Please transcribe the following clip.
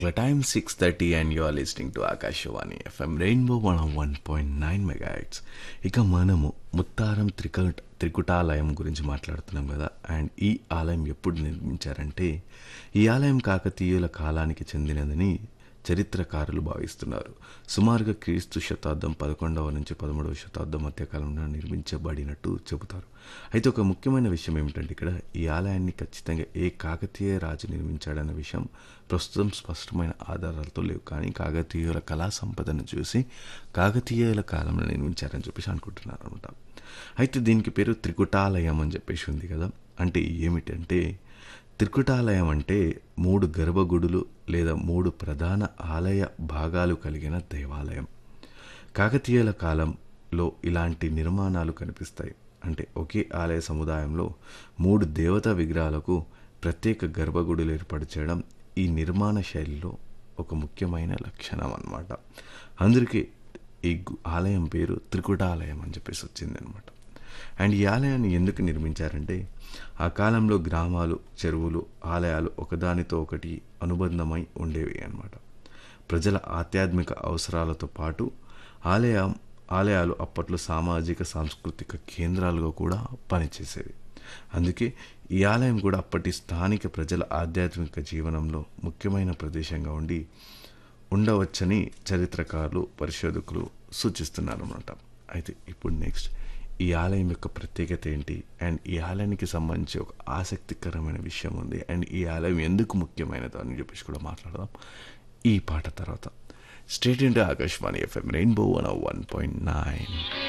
The time 6.30 and you are listening to Akashawani FM Rainbow 101.9 megahertz. ఇక మనము ముత్తారం త్రిక త్రికుటాలయం గురించి మాట్లాడుతున్నాం కదా అండ్ ఈ ఆలయం ఎప్పుడు నిర్మించారంటే ఈ ఆలయం కాకతీయుల కాలానికి చెందినదని చరిత్రకారులు భావిస్తున్నారు సుమారుగా క్రీస్తు శతాబ్దం పదకొండవ నుంచి పదమూడవ శతాబ్దం మధ్యకాలంలో నిర్మించబడినట్టు చెబుతారు అయితే ఒక ముఖ్యమైన విషయం ఏమిటంటే ఇక్కడ ఈ ఆలయాన్ని ఖచ్చితంగా ఏ కాకతీయ రాజు నిర్మించాడన్న విషయం ప్రస్తుతం స్పష్టమైన ఆధారాలతో లేవు కానీ కాకతీయుల కళా సంపదను చూసి కాకతీయుల కాలంలో నిర్మించారని చెప్పేసి అనుకుంటున్నారు అనమాట అయితే దీనికి పేరు త్రికుటాలయం అని చెప్పేసి ఉంది కదా అంటే ఏమిటంటే త్రికుటాలయం అంటే మూడు గర్భగుడులు లేదా మూడు ప్రధాన ఆలయ భాగాలు కలిగిన దేవాలయం కాకతీయుల కాలంలో ఇలాంటి నిర్మాణాలు కనిపిస్తాయి అంటే ఒకే ఆలయ సముదాయంలో మూడు దేవతా విగ్రహాలకు ప్రత్యేక గర్భగుడులు ఏర్పాటు చేయడం ఈ నిర్మాణ శైలిలో ఒక ముఖ్యమైన లక్షణం అన్నమాట అందుకే ఈ గు- ఆలయం పేరు త్రికుటాలయం అని చెప్పేసి వచ్చిందనమాట అండ్ ఈ ఆలయాన్ని ఎందుకు నిర్మించారంటే ఆ కాలంలో గ్రామాలు చెరువులు ఆలయాలు ఒకదానితో ఒకటి అనుబంధమై ఉండేవి అన్నమాట ప్రజల ఆధ్యాత్మిక అవసరాలతో పాటు ఆలయం ఆలయాలు అప్పట్లో సామాజిక సాంస్కృతిక కేంద్రాలుగా కూడా పనిచేసేవి అందుకే ఈ ఆలయం కూడా అప్పటి స్థానిక ప్రజల ఆధ్యాత్మిక జీవనంలో ముఖ్యమైన ప్రదేశంగా ఉండి ఉండవచ్చని చరిత్రకారులు పరిశోధకులు సూచిస్తున్నారు అన్నమాట అయితే ఇప్పుడు నెక్స్ట్ ఈ ఆలయం యొక్క ప్రత్యేకత ఏంటి అండ్ ఈ ఆలయానికి సంబంధించి ఒక ఆసక్తికరమైన విషయం ఉంది అండ్ ఈ ఆలయం ఎందుకు ముఖ్యమైనదో అని చెప్పేసి కూడా మాట్లాడదాం ఈ పాట తర్వాత stay tuned to Akashvani FM rainbow one one point nine